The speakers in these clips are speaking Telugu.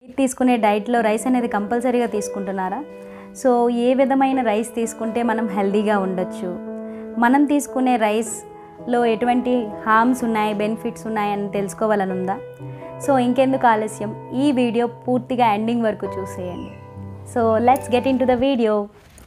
తీసుకునే డైట్లో రైస్ అనేది కంపల్సరీగా తీసుకుంటున్నారా సో ఏ విధమైన రైస్ తీసుకుంటే మనం హెల్దీగా ఉండొచ్చు మనం తీసుకునే రైస్లో ఎటువంటి హార్మ్స్ ఉన్నాయి బెనిఫిట్స్ ఉన్నాయని తెలుసుకోవాలని ఉందా సో ఇంకెందుకు ఆలస్యం ఈ వీడియో పూర్తిగా ఎండింగ్ వరకు చూసేయండి so let's get into the video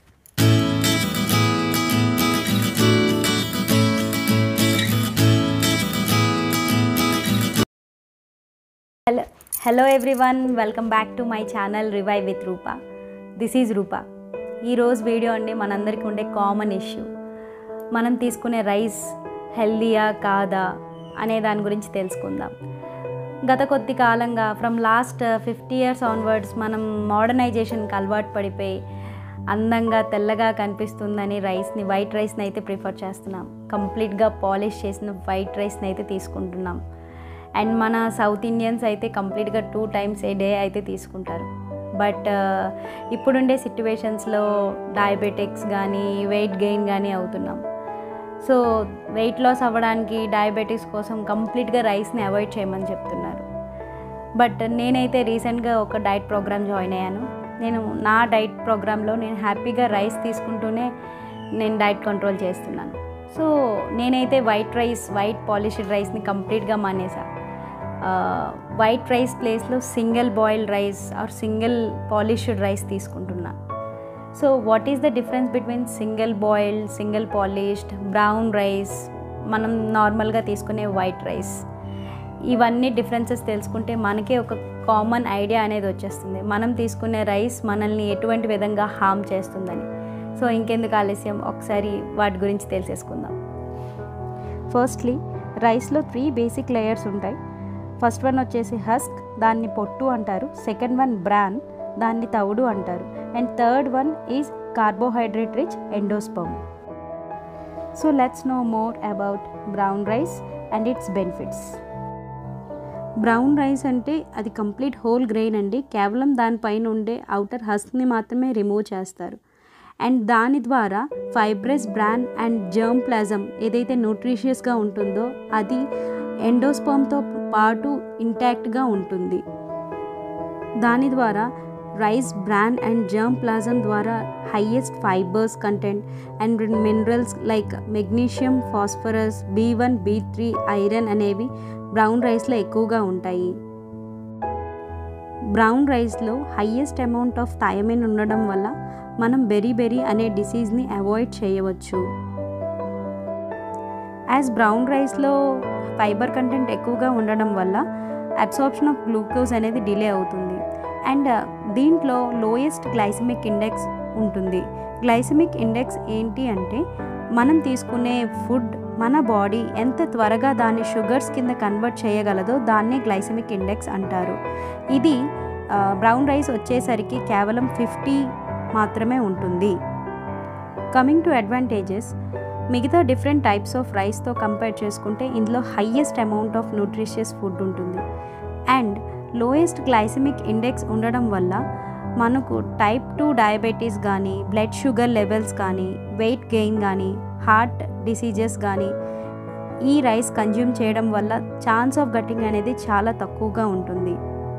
hello hello everyone welcome back to my channel revive with Rupa this is Rupa ఈరోజు వీడియో అండి మనందరికీ ఉండే కామన్ ఇష్యూ మనం తీసుకునే రైస్ హెల్దీయా కాదా అనే దాని గురించి తెలుసుకుందాం గత కొద్ది కాలంగా from last fifty years onwards మనం మోడర్నైజేషన్కి అలవాటు పడిపోయి అందంగా తెల్లగా కనిపిస్తుందని రైస్ని వైట్ రైస్ని అయితే ప్రిఫర్ చేస్తున్నాం కంప్లీట్గా పాలిష్ చేసిన వైట్ రైస్ని అయితే తీసుకుంటున్నాం అండ్ మన సౌత్ ఇండియన్స్ అయితే కంప్లీట్గా టూ టైమ్స్ ఏ డే అయితే తీసుకుంటారు బట్ ఇప్పుడుండే సిట్యువేషన్స్లో డయాబెటిక్స్ కానీ వెయిట్ గెయిన్ కానీ అవుతున్నాం సో వెయిట్ లాస్ అవ్వడానికి డయాబెటీస్ కోసం కంప్లీట్గా రైస్ని అవాయిడ్ చేయమని చెప్తున్నారు బట్ నేనైతే రీసెంట్గా ఒక డైట్ ప్రోగ్రామ్ జాయిన్ అయ్యాను నేను నా డైట్ ప్రోగ్రాంలో నేను హ్యాపీగా రైస్ తీసుకుంటూనే నేను డైట్ కంట్రోల్ చేస్తున్నాను సో నేనైతే వైట్ రైస్ వైట్ పాలిష్డ్ రైస్ని కంప్లీట్గా మానేసా వైట్ రైస్ ప్లేస్లో single boiled rice or single polished rice తీసుకుంటున్నా so what is the difference between single boiled single polished brown rice మనం నార్మల్గా తీసుకునే వైట్ రైస్ ఇవన్నీ డిఫరెన్సెస్ తెలుసుకుంటే మనకే ఒక కామన్ ఐడియా అనేది వచ్చేస్తుంది మనం తీసుకునే రైస్ మనల్ని ఎటువంటి విధంగా హామ్ చేస్తుందని సో ఇంకెందుకు ఆలస్యం ఒకసారి వాటి గురించి తెలిసేసుకుందాం ఫస్ట్లీ రైస్లో త్రీ బేసిక్ లేయర్స్ ఉంటాయి ఫస్ట్ వన్ వచ్చేసి హస్క్ దాన్ని పొట్టు అంటారు సెకండ్ వన్ బ్రాన్ దాన్ని తవుడు అంటారు and third one is carbohydrate rich endosperm so let's know more about brown rice and its benefits brown rice అంటే అది కంప్లీట్ హోల్ గ్రెయిన్ అండి కేవలం దానిపైన ఉండే అవుటర్ హస్క్ని మాత్రమే రిమూవ్ చేస్తారు అండ్ దాని ద్వారా fibrous bran and germ plasm ఏదైతే న్యూట్రిషియస్గా ఉంటుందో అది ఎండోస్పర్మ్తో పాటు ఇంటాక్ట్గా ఉంటుంది దాని ద్వారా rice bran and germ plasm ద్వారా highest fibres content and minerals like magnesium phosphorus B one B three iron అనేవి బ్రౌన్ రైస్లో ఎక్కువగా ఉంటాయి బ్రౌన్ రైస్లో హయ్యెస్ట్ అమౌంట్ ఆఫ్ థయమిన్ ఉండడం వల్ల మనం బెరీ బెరీ అనే డిసీజ్ని అవాయిడ్ చేయవచ్చు యాజ్ బ్రౌన్ రైస్లో ఫైబర్ కంటెంట్ ఎక్కువగా ఉండడం వల్ల అబ్సార్ప్షన్ ఆఫ్ గ్లూకోజ్ అనేది డిలే అవుతుంది అండ్ దీంట్లో లోయెస్ట్ గ్లైసమిక్ ఇండెక్స్ ఉంటుంది గ్లైసమిక్ ఇండెక్స్ ఏంటి అంటే మనం తీసుకునే ఫుడ్ మన బాడీ ఎంత త్వరగా దాన్ని షుగర్స్ కింద కన్వర్ట్ చేయగలదో దాన్నే గ్లైసమిక్ ఇండెక్స్ అంటారు ఇది బ్రౌన్ రైస్ వచ్చేసరికి కేవలం ఫిఫ్టీ మాత్రమే ఉంటుంది కమింగ్ టు అడ్వాంటేజెస్ మిగతా డిఫరెంట్ టైప్స్ ఆఫ్ రైస్తో కంపేర్ చేసుకుంటే ఇందులో highest amount of nutritious food ఉంటుంది అండ్ లోయెస్ట్ గ్లైసమిక్ ఇండెక్స్ ఉండడం వల్ల మనకు టైప్ టూ డయాబెటీస్ కానీ బ్లడ్ షుగర్ లెవెల్స్ కానీ వెయిట్ గెయిన్ కానీ హార్ట్ డిసీజెస్ కానీ ఈ రైస్ కన్జ్యూమ్ చేయడం వల్ల ఛాన్స్ ఆఫ్ గట్టింగ్ అనేది చాలా తక్కువగా ఉంటుంది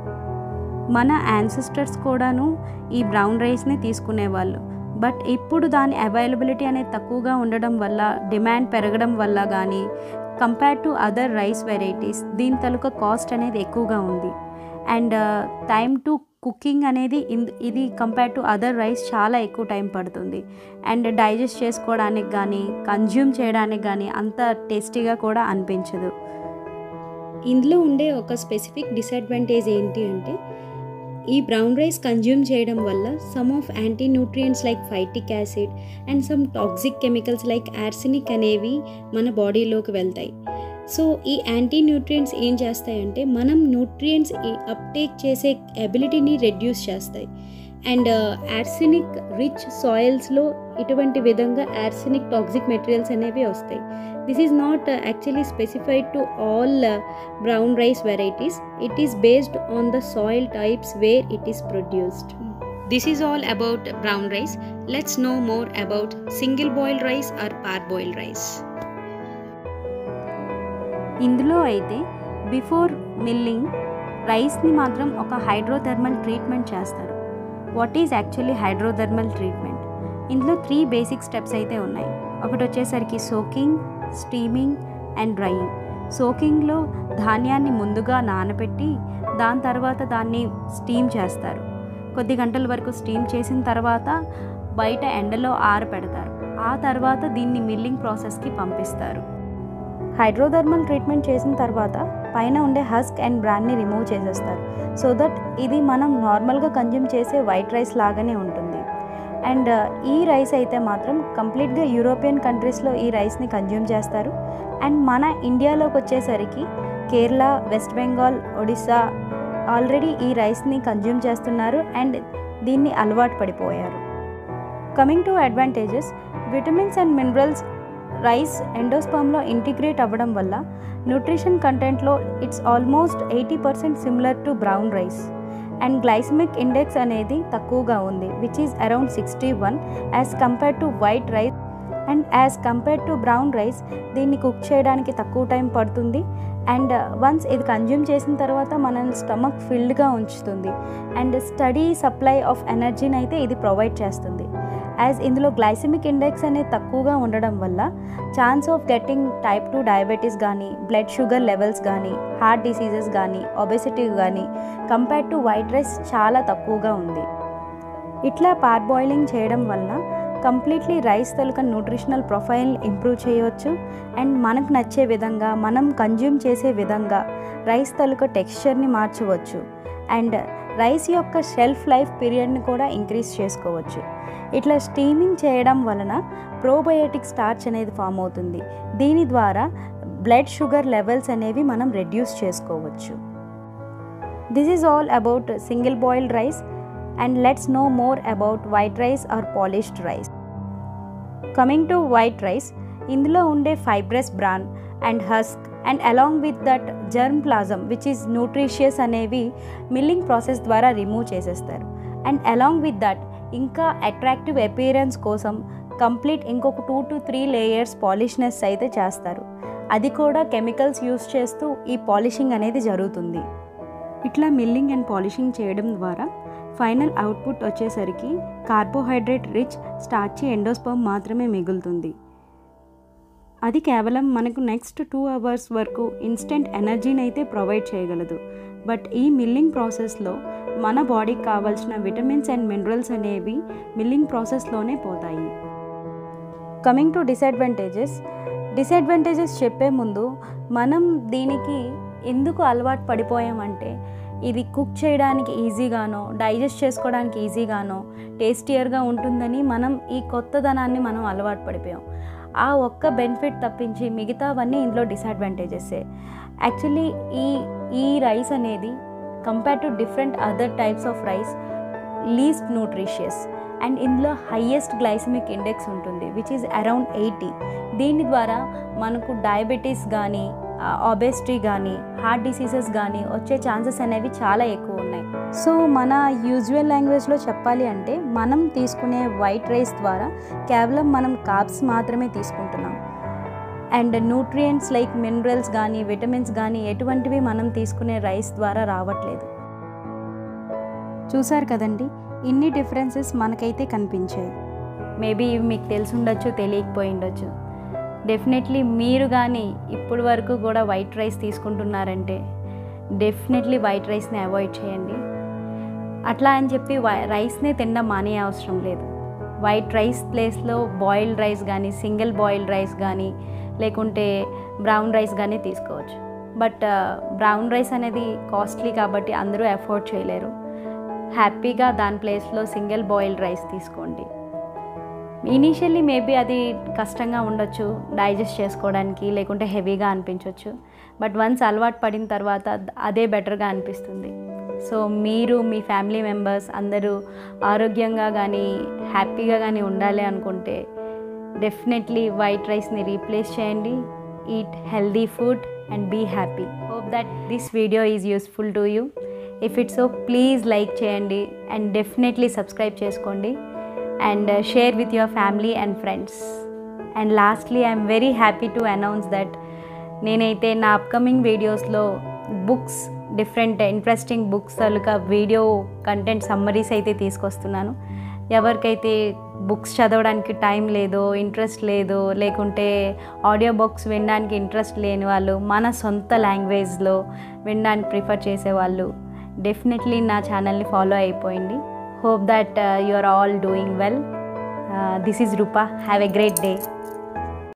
మన యాన్సిస్టర్స్ కూడాను ఈ బ్రౌన్ రైస్ని తీసుకునేవాళ్ళు బట్ ఇప్పుడు దాని అవైలబిలిటీ అనేది తక్కువగా ఉండడం వల్ల డిమాండ్ పెరగడం వల్ల కానీ compare to other rice varieties దీని తలుక కాస్ట్ అనేది ఎక్కువగా ఉంది అండ్ టైం టు కుకింగ్ అనేది ఇది కంపేర్ టు అదర్ రైస్ చాలా ఎక్కువ టైం పడుతుంది అండ్ డైజెస్ట్ చేసుకోవడానికి కానీ కన్జ్యూమ్ చేయడానికి కానీ అంత టేస్టీగా కూడా అనిపించదు ఇందులో ఉండే ఒక స్పెసిఫిక్ డిసడ్వాంటేజ్ ఏంటి అంటే ఈ బ్రౌన్ రైస్ కన్జ్యూమ్ చేయడం వల్ల some of anti nutrients like phytic acid and some toxic chemicals like arsenic అనేవి మన బాడీలోకి వెళ్తాయి సో ఈ యాంటీ న్యూట్రియంట్స్ ఏం చేస్తాయంటే మనం న్యూట్రియంట్స్ అప్టేక్ చేసే ఎబిలిటీని రెడ్యూస్ చేస్తాయి అండ్ యార్సినిక్ రిచ్ సాయిల్స్లో ఇటువంటి విధంగా యార్సినిక్ టాక్సిక్ మెటీరియల్స్ అనేవి వస్తాయి this is not actually specified to all brown rice varieties it is based on the soil types where it is produced this is all about brown rice let's know more about single boiled rice or parboiled rice ఇందులో అయితే బిఫోర్ మిల్లింగ్ రైస్ని మాత్రం ఒక హైడ్రోథర్మల్ ట్రీట్మెంట్ చేస్తారు what is actually hydrothermal treatment ఇందులో త్రీ బేసిక్ స్టెప్స్ అయితే ఉన్నాయి ఒకటి వచ్చేసరికి సోకింగ్ స్టీమింగ్ అండ్ డ్రైయింగ్ సోకింగ్లో ధాన్యాన్ని ముందుగా నానబెట్టి దాని తర్వాత దాన్ని స్టీమ్ చేస్తారు కొద్ది గంటల వరకు స్టీమ్ చేసిన తర్వాత బయట ఎండలో ఆరపెడతారు ఆ తర్వాత దీన్ని మిల్లింగ్ ప్రాసెస్కి పంపిస్తారు హైడ్రోథర్మల్ ట్రీట్మెంట్ చేసిన తర్వాత పైన ఉండే హస్క్ అండ్ బ్రాండ్ని రిమూవ్ చేసేస్తారు సో దట్ ఇది మనం నార్మల్గా కన్జ్యూమ్ చేసే వైట్ రైస్ లాగానే ఉంటుంది అండ్ ఈ రైస్ అయితే మాత్రం కంప్లీట్గా యూరోపియన్ కంట్రీస్లో ఈ రైస్ని కన్జ్యూమ్ చేస్తారు అండ్ మన ఇండియాలోకి వచ్చేసరికి కేరళ వెస్ట్ బెంగాల్ ఒడిస్సా ఆల్రెడీ ఈ రైస్ని కన్జ్యూమ్ చేస్తున్నారు అండ్ దీన్ని అలవాటు పడిపోయారు coming to advantages vitamins and minerals rice ఎండోస్పమ్లో ఇంటిగ్రేట్ అవ్వడం వల్ల న్యూట్రిషన్ కంటెంట్లో it's almost eighty percent similar to brown rice and glycemic index అనేది తక్కువగా ఉంది which is around sixty one as compare to white rice and as compare to brown rice దీన్ని కుక్ చేయడానికి తక్కువ టైం పడుతుంది అండ్ వన్స్ ఇది కన్జ్యూమ్ చేసిన తర్వాత మన స్టమక్ ఫిల్డ్గా ఉంచుతుంది అండ్ స్టడీ సప్లై ఆఫ్ ఎనర్జీని అయితే ఇది ప్రొవైడ్ చేస్తుంది యాజ్ ఇందులో గ్లైసమిక్ ఇండెక్స్ అనేది తక్కువగా ఉండడం వల్ల chance of getting type two diabetes కానీ బ్లడ్ షుగర్ లెవెల్స్ కానీ హార్ట్ డిసీజెస్ కానీ ఒబెసిటీ కానీ కంపేర్ టు వైట్ రైస్ చాలా తక్కువగా ఉంది ఇట్లా పార్బాయిలింగ్ చేయడం వలన కంప్లీట్లీ రైస్ తలుక న్యూట్రిషనల్ ప్రొఫైల్ ఇంప్రూవ్ చేయవచ్చు అండ్ మనకు నచ్చే విధంగా మనం కన్జ్యూమ్ చేసే విధంగా రైస్ తలుక టెక్స్చర్ని మార్చవచ్చు అండ్ రైస్ యొక్క షెల్ఫ్ లైఫ్ పీరియడ్ని కూడా ఇంక్రీజ్ చేసుకోవచ్చు ఇట్లా స్టీమింగ్ చేయడం వలన ప్రోబయోటిక్ స్టార్చ్ అనేది ఫామ్ అవుతుంది దీని ద్వారా బ్లడ్ షుగర్ లెవెల్స్ అనేవి మనం రెడ్యూస్ చేసుకోవచ్చు this is all about single boiled rice and let's know more about white rice or polished rice coming to white rice ఇందులో ఉండే fibrous bran and husk and along with that germplasm which is nutritious అనేవి మిల్లింగ్ ప్రాసెస్ ద్వారా రిమూవ్ చేసేస్తారు అండ్ అలాంగ్ విత్ దట్ ఇంకా అట్రాక్టివ్ అపియరెన్స్ కోసం కంప్లీట్ ఇంకొక టూ టు త్రీ లేయర్స్ పాలిష్నెస్ అయితే చేస్తారు అది కూడా కెమికల్స్ యూస్ చేస్తూ ఈ పాలిషింగ్ అనేది జరుగుతుంది ఇట్లా మిల్లింగ్ అండ్ పాలిషింగ్ చేయడం ద్వారా ఫైనల్ అవుట్పుట్ వచ్చేసరికి కార్బోహైడ్రేట్ రిచ్ స్టార్చి ఎండోస్పర్మ్ మాత్రమే మిగులుతుంది అది కేవలం మనకు నెక్స్ట్ టూ అవర్స్ వరకు ఇన్స్టెంట్ ఎనర్జీని అయితే ప్రొవైడ్ చేయగలదు బట్ ఈ మిల్లింగ్ ప్రాసెస్లో మన బాడీకి కావాల్సిన విటమిన్స్ అండ్ మినరల్స్ అనేవి మిల్లింగ్ ప్రాసెస్లోనే పోతాయి కమింగ్ టు డిసడ్వాంటేజెస్ డిసడ్వాంటేజెస్ చెప్పే ముందు మనం దీనికి ఎందుకు అలవాటు పడిపోయామంటే ఇది కుక్ చేయడానికి ఈజీగానో డైజెస్ట్ చేసుకోవడానికి ఈజీగానో టేస్టియర్గా ఉంటుందని మనం ఈ కొత్తదనాన్ని మనం అలవాటు పడిపోయాం ఆ ఒక్క బెనిఫిట్ తప్పించి మిగతావన్నీ ఇందులో డిసడ్వాంటేజెసే యాక్చువల్లీ ఈ ఈ రైస్ అనేది compare to different other types of rice least nutritious and ఇందులో హయ్యెస్ట్ గ్లైసమిక్ ఇండెక్స్ ఉంటుంది విచ్ ఈజ్ అరౌండ్ ఎయిటీ దీని ద్వారా మనకు డయాబెటీస్ కానీ ఒబెసిటీ కానీ హార్ట్ డిసీజెస్ కానీ వచ్చే ఛాన్సెస్ అనేవి చాలా ఎక్కువ ఉన్నాయి సో మన యూజువల్ లాంగ్వేజ్లో చెప్పాలి అంటే మనం తీసుకునే వైట్ రైస్ ద్వారా కేవలం మనం కార్బ్స్ మాత్రమే తీసుకుంటున్నాం అండ్ న్యూట్రియంట్స్ లైక్ మినరల్స్ కానీ విటమిన్స్ కానీ ఎటువంటివి మనం తీసుకునే రైస్ ద్వారా రావట్లేదు చూసారు కదండి ఇన్ని డిఫరెన్సెస్ మనకైతే కనిపించాయి మేబీ ఇవి మీకు తెలిసి ఉండొచ్చు తెలియకపోయి ఉండొచ్చు డెఫినెట్లీ మీరు కానీ ఇప్పటి వరకు కూడా వైట్ రైస్ తీసుకుంటున్నారంటే డెఫినెట్లీ వైట్ రైస్ని అవాయిడ్ చేయండి అట్లా అని చెప్పి వై రైస్నే తినడం మానే అవసరం లేదు వైట్ రైస్ ప్లేస్లో బాయిల్డ్ రైస్ కానీ సింగిల్ బాయిల్డ్ రైస్ కానీ లేకుంటే బ్రౌన్ రైస్ కానీ తీసుకోవచ్చు బట్ బ్రౌన్ రైస్ అనేది కాస్ట్లీ కాబట్టి అందరూ అఫోర్డ్ చేయలేరు హ్యాపీగా దాని ప్లేస్లో సింగిల్ బాయిల్డ్ రైస్ తీసుకోండి ఇనీషియల్లీ మేబీ అది కష్టంగా ఉండొచ్చు డైజెస్ట్ చేసుకోవడానికి లేకుంటే హెవీగా అనిపించవచ్చు బట్ వన్స్ అలవాటు పడిన తర్వాత అదే బెటర్గా అనిపిస్తుంది సో మీరు మీ ఫ్యామిలీ మెంబర్స్ అందరూ ఆరోగ్యంగా కానీ హ్యాపీగా కానీ ఉండాలి అనుకుంటే డెఫినెట్లీ వైట్ రైస్ని రీప్లేస్ చేయండి eat healthy food and be happy hope that this video is useful to you if it's so please like చేయండి అండ్ డెఫినెట్లీ సబ్స్క్రైబ్ చేసుకోండి and share with your family and friends and lastly I'm very happy to announce that నేనైతే నా అప్కమింగ్ వీడియోస్లో బుక్స్ డిఫరెంట్ ఇంట్రెస్టింగ్ బుక్స్ తాలూకా వీడియో కంటెంట్ సమ్మరీస్ అయితే తీసుకొస్తున్నాను ఎవరికైతే బుక్స్ చదవడానికి టైం లేదో ఇంట్రెస్ట్ లేదో లేకుంటే ఆడియో బుక్స్ వినడానికి ఇంట్రెస్ట్ లేని వాళ్ళు మన సొంత లాంగ్వేజ్లో వినడానికి ప్రిఫర్ చేసేవాళ్ళు డెఫినెట్లీ నా ఛానల్ని ఫాలో అయిపోయింది hope that you are all doing well this is Rupa have a great day